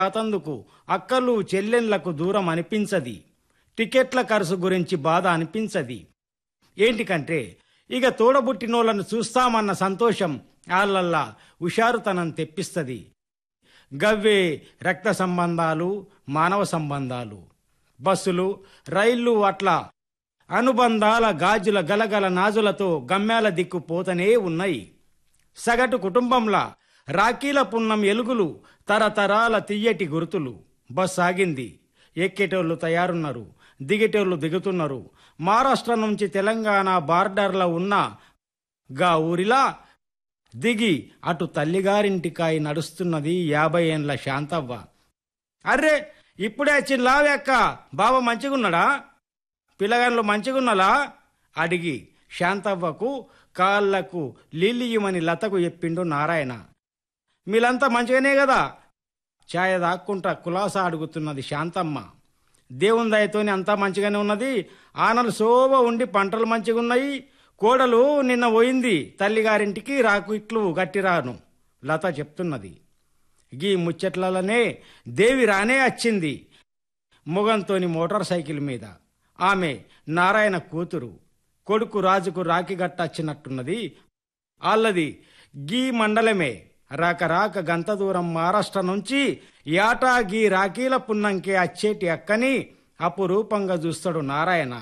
అతందుకు అక్కలు చెల్లెళ్లకు దూరం అనిపించది టికెట్ల ఖర్చు గురించి బాధ అనిపించది ఏంటికంటే ఇక తోడబుట్టినోళ్లను చూస్తామన్న సంతోషం ఆళ్ళల్లా హుషారుతనం తెప్పిస్తది గవ్వే రక్త సంబంధాలు మానవ సంబంధాలు బస్సులు రైళ్లు అట్లా అనుబంధాల గాజుల గలగల నాజులతో గమ్యాల దిక్కు పోతనే ఉన్నాయి సగటు కుటుంబంలా రాకీల పున్నం ఎలుగులు తరతరాల తీయటి గుర్తులు బస్ ఆగింది ఎక్కేటోళ్ళు తయారున్నారు దిగేటోళ్ళు దిగుతున్నారు మహారాష్ట్ర నుంచి తెలంగాణ బార్డర్లో ఉన్న గా ఊరిలా దిగి అటు తల్లిగారింటికాయి నడుస్తున్నది యాభై ఏండ్ల శాంతవ్వ అర్రే ఇప్పుడే వచ్చిన లావెక్క బావ మంచిగున్నాడా పిల్లగాళ్ళు మంచిగున్నలా అడిగి శాంతవ్వకు కాళ్లకు లీలియమని లతకు చెప్పిండు నారాయణ మీలంతా మంచిగానే కదా ఛాయ దాక్కుంటా కులాస అడుగుతున్నది శాంతమ్మ దేవుని దయతోని అంతా మంచిగానే ఉన్నది ఆనలు శోభ ఉండి పంటలు మంచిగున్నాయి కోడలు నిన్న పోయింది తల్లిగారింటికి రాకు ఇట్లు గట్టిరాను లత చెప్తున్నది గీ ముచ్చట్లలోనే దేవి రానే వచ్చింది మొగంతోని మోటార్ సైకిల్ మీద ఆమె నారాయణ కూతురు కొడుకు రాజుకు రాకి గట్టచ్చినట్టున్నది ఆళ్ళది గీ మండలమే రాక రాక గంత దూరం మహారాష్ట్ర నుంచి యాటా గీ రాకీల పున్నంకే అచ్చేటి అక్కని అపురూపంగా చూస్తాడు నారాయణ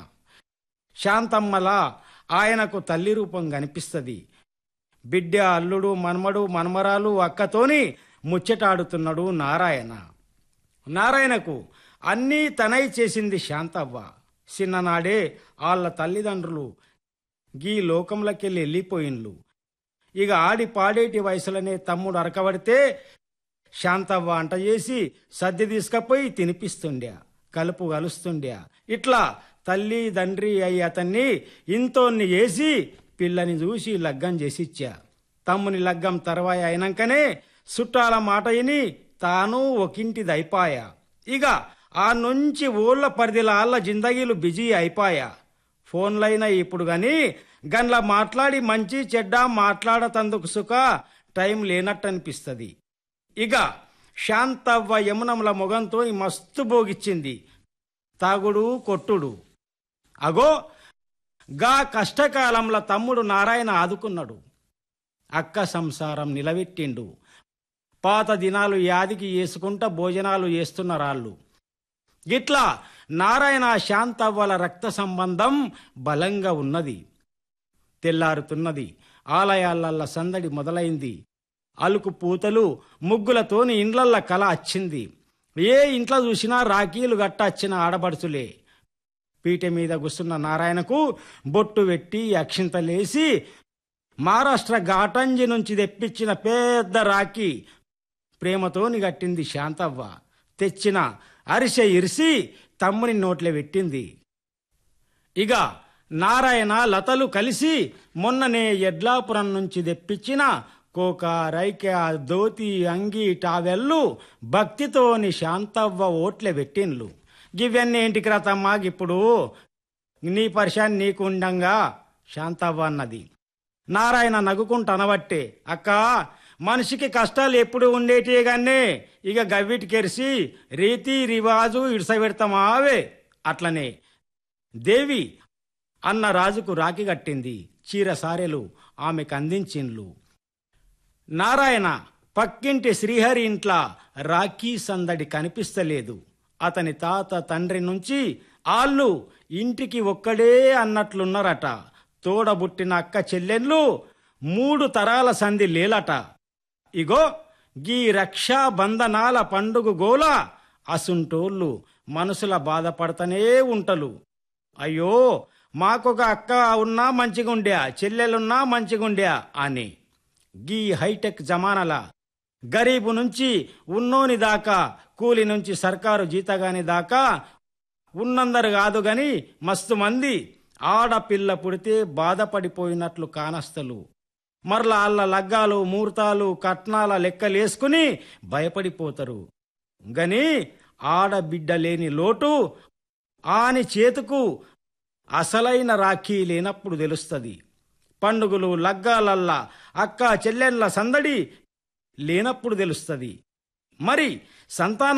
శాంతమ్మలా ఆయనకు తల్లి రూపం కనిపిస్తది బిడ్డ అల్లుడు మన్మడు మన్మరాలు అక్కతోని ముచ్చటాడుతున్నాడు నారాయణ నారాయణకు అన్నీ తనై చేసింది శాంతవ్వ చిన్ననాడే వాళ్ళ తల్లిదండ్రులు గీ లోకంలోకెళ్ళి వెళ్ళిపోయిండ్లు ఇక ఆడి పాడేటి వయసులోనే తమ్ముడు అరకబడితే శాంతవ్వ అంట చేసి సద్ది తీసుకపోయి తినిపిస్తుండే కలుపు కలుస్తుండే ఇట్లా తల్లి తండ్రి అయి అతన్ని ఇంతోన్ని చేసి పిల్లని చూసి లగ్గం చేసిచ్చా తమ్ముని లగ్గం తర్వాయి అయినాకనే చుట్టాల మాట విని తాను ఒకింటిది అయిపాయా ఇక ఆ నుంచి ఊళ్ళ పరిధిల ఆళ్ళ జిందగీలు బిజీ అయిపాయా ఫోన్లైనా ఇప్పుడు గాని గన్ల మాట్లాడి మంచి చెడ్డ మాట్లాడతందుకు సుఖ టైం లేనట్టు అనిపిస్తుంది ఇక శాంతవ్వ యమునముల మొగంతో మస్తు భోగిచ్చింది తాగుడు కొట్టుడు అగో గా కష్టకాలంలో తమ్ముడు నారాయణ ఆదుకున్నాడు అక్క సంసారం నిలబెట్టిండు పాత దినాలు యాదికి వేసుకుంటా భోజనాలు చేస్తున్నరాళ్ళు గిట్లా నారాయణ శాంతవ్వల రక్త సంబంధం బలంగా ఉన్నది తెల్లారుతున్నది ఆలయాలల్ల సందడి మొదలైంది అలుకు పూతలు ముగ్గులతోని ఇండ్లల్ల కల వచ్చింది ఏ ఇంట్లో చూసినా రాఖీలు గట్ట వచ్చిన ఆడబడుచులే పీట మీద కూసున్న నారాయణకు బొట్టు పెట్టి అక్షింతలేసి మహారాష్ట్ర ఘాటంజి నుంచి తెప్పించిన పెద్ద రాఖీ ప్రేమతోని గట్టింది శాంతవ్వ తెచ్చిన అరిసె ఇరిసి తమ్ముని నోట్లే పెట్టింది ఇక నారాయణ లతలు కలిసి మొన్ననే ఎడ్లాపురం నుంచి తెప్పించిన కోక రైక దోతి అంగి టావెల్లు భక్తితోని శాంతవ్వ ఓట్లే పెట్టిండ్లు గివన్నీ ఏంటికి రతమ్మా ఇప్పుడు నీ పరిశాన్ని నీకు ఉండంగా శాంతవ్వ అన్నది నారాయణ నవ్వుకుంటూ అనబట్టే అక్క మనిషికి కష్టాలు ఎప్పుడు ఉండేటి గానే ఇక గవ్విటికెరిసి రీతి రివాజు ఇడిసబెడతామావే అట్లనే దేవి అన్న రాజుకు రాకి కట్టింది చీర సారెలు ఆమెకు అందించిండ్లు నారాయణ పక్కింటి శ్రీహరి ఇంట్ల రాఖీ సందడి కనిపిస్తలేదు అతని తాత తండ్రి నుంచి ఆళ్ళు ఇంటికి ఒక్కడే అన్నట్లున్నారట తోడబుట్టిన అక్క చెల్లెళ్ళు మూడు తరాల సంధి లేలట ఇగో గీ రక్షా బంధనాల పండుగ గోల అసుంటోళ్ళు మనసుల బాధపడతనే ఉంటలు అయ్యో మాకొక అక్క ఉన్నా మంచిగుండ్యా చెల్లెలున్నా మంచిగుండ్యా అని గీ హైటెక్ జమానల గరీబు నుంచి ఉన్నోని దాకా కూలి నుంచి సర్కారు జీతగాని దాకా ఉన్నందరు కాదు గని మస్తు మంది ఆడపిల్ల పుడితే బాధపడిపోయినట్లు కానస్తలు మరల ఆళ్ళ లగ్గాలు ముహూర్తాలు కట్నాల లెక్కలేసుకుని భయపడిపోతారు గని ఆడబిడ్డ లేని లోటు ఆని చేతుకు అసలైన రాఖీ లేనప్పుడు తెలుస్తుంది పండుగలు లగ్గాలల్లా అక్క చెల్లెళ్ళ సందడి లేనప్పుడు తెలుస్తుంది మరి సంతాన